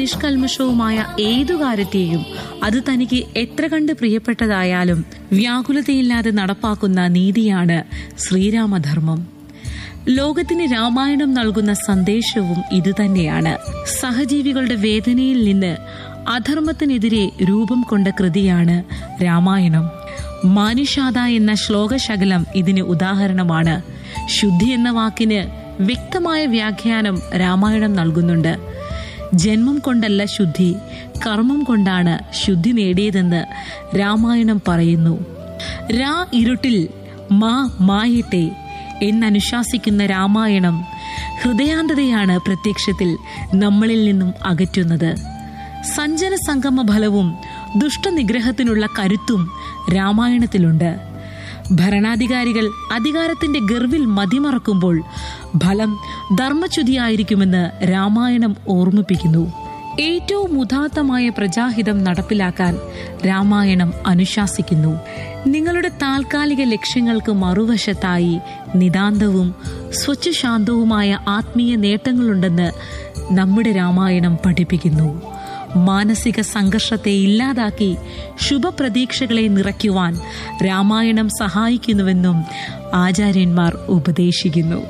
നിഷ്കൽമഷവുമായ ഏതു കാര്യത്തെയും അത് തനിക്ക് എത്ര കണ്ട് പ്രിയപ്പെട്ടതായാലും വ്യാകുലതയില്ലാതെ നടപ്പാക്കുന്ന നീതിയാണ് ശ്രീരാമധർമ്മം ലോകത്തിന് രാമായണം നൽകുന്ന സന്ദേശവും ഇതുതന്നെയാണ് സഹജീവികളുടെ വേദനയിൽ നിന്ന് അധർമ്മത്തിനെതിരെ രൂപം കൊണ്ട കൃതിയാണ് രാമായണം മാനുഷാദ എന്ന ശ്ലോകശകലം ഇതിന് ഉദാഹരണമാണ് ശുദ്ധി എന്ന വാക്കിന് വ്യക്തമായ വ്യാഖ്യാനം രാമായണം നൽകുന്നുണ്ട് ജന്മം കൊണ്ടല്ല ശുദ്ധി കർമ്മം കൊണ്ടാണ് ശുദ്ധി നേടിയതെന്ന് രാമായണം പറയുന്നു രാ ഇരുട്ടിൽ മാ മായിട്ടെ എന്നനുശാസിക്കുന്ന രാമായണം ഹൃദയാന്തതയാണ് പ്രത്യക്ഷത്തിൽ നമ്മളിൽ നിന്നും അകറ്റുന്നത് സഞ്ജന സംഗമ ഫലവും ദുഷ്ടനിഗ്രഹത്തിനുള്ള കരുത്തും രാമായണത്തിലുണ്ട് ഭരണാധികാരികൾ അധികാരത്തിന്റെ ഗർവിൽ മതിമറക്കുമ്പോൾ ഫലം ധർമ്മച്യുതിയായിരിക്കുമെന്ന് രാമായണം ഓർമ്മിപ്പിക്കുന്നു ഏറ്റവും ഉദാത്തമായ പ്രജാഹിതം നടപ്പിലാക്കാൻ രാമായണം അനുശാസിക്കുന്നു നിങ്ങളുടെ താൽക്കാലിക ലക്ഷ്യങ്ങൾക്ക് മറുവശത്തായി നിതാന്തവും സ്വച്ഛശാന്തവുമായ ആത്മീയ നേട്ടങ്ങളുണ്ടെന്ന് നമ്മുടെ രാമായണം പഠിപ്പിക്കുന്നു മാനസിക സംഘർഷത്തെ ഇല്ലാതാക്കി ശുഭപ്രതീക്ഷകളെ നിറയ്ക്കുവാൻ രാമായണം സഹായിക്കുന്നുവെന്നും ആചാര്യന്മാർ ഉപദേശിക്കുന്നു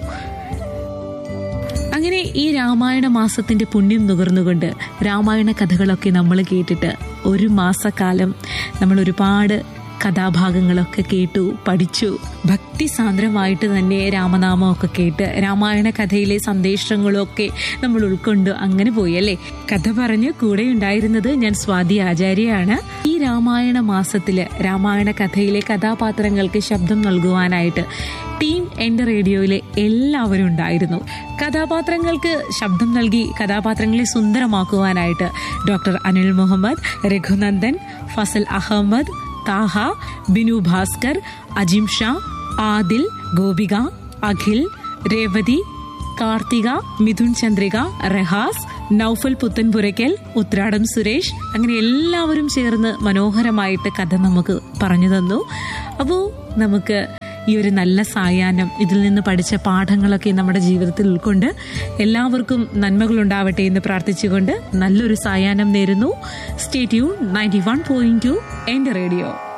അങ്ങനെ ഈ രാമായണ മാസത്തിന്റെ പുണ്യം നുകർന്നുകൊണ്ട് രാമായണ കഥകളൊക്കെ നമ്മൾ കേട്ടിട്ട് ഒരു മാസക്കാലം നമ്മൾ ഒരുപാട് കഥാഭാഗങ്ങളൊക്കെ കേട്ടു പഠിച്ചു ഭക്തിസാന്ദ്രമായിട്ട് തന്നെ രാമനാമമൊക്കെ കേട്ട് രാമായണ കഥയിലെ സന്ദേശങ്ങളൊക്കെ നമ്മൾ ഉൾക്കൊണ്ടു അങ്ങനെ പോയി അല്ലേ കഥ പറഞ്ഞ് കൂടെ ഉണ്ടായിരുന്നത് ഞാൻ സ്വാതി ആചാര്യയാണ് ഈ രാമായണ മാസത്തില് രാമായണ കഥയിലെ കഥാപാത്രങ്ങൾക്ക് ശബ്ദം നൽകുവാനായിട്ട് ടീം എന്റെ റേഡിയോയിലെ എല്ലാവരും ഉണ്ടായിരുന്നു കഥാപാത്രങ്ങൾക്ക് ശബ്ദം നൽകി കഥാപാത്രങ്ങളെ സുന്ദരമാക്കുവാനായിട്ട് ഡോക്ടർ അനിൽ മുഹമ്മദ് രഘുനന്ദൻ ഫസൽ അഹമ്മദ് താഹ ബിനു ഭാസ്കർ അജിം ഷാ ആദിൽ ഗോപിക അഖിൽ രേവതി കാർത്തിക മിഥുൻ ചന്ദ്രിക റഹാസ് നൌഫൽ പുത്തൻപുരയ്ക്കൽ ഉത്രാടം സുരേഷ് അങ്ങനെ എല്ലാവരും ചേർന്ന് മനോഹരമായിട്ട് കഥ നമുക്ക് പറഞ്ഞു തന്നു അപ്പോൾ നമുക്ക് ഈ ഒരു നല്ല സായാഹ്നം ഇതിൽ നിന്ന് പഠിച്ച പാഠങ്ങളൊക്കെ നമ്മുടെ ജീവിതത്തിൽ ഉൾക്കൊണ്ട് എല്ലാവർക്കും നന്മകൾ ഉണ്ടാവട്ടെ എന്ന് പ്രാർത്ഥിച്ചുകൊണ്ട് നല്ലൊരു സായാഹ്നം നേരുന്നു stay tuned ninety one point two എന്റെ റേഡിയോ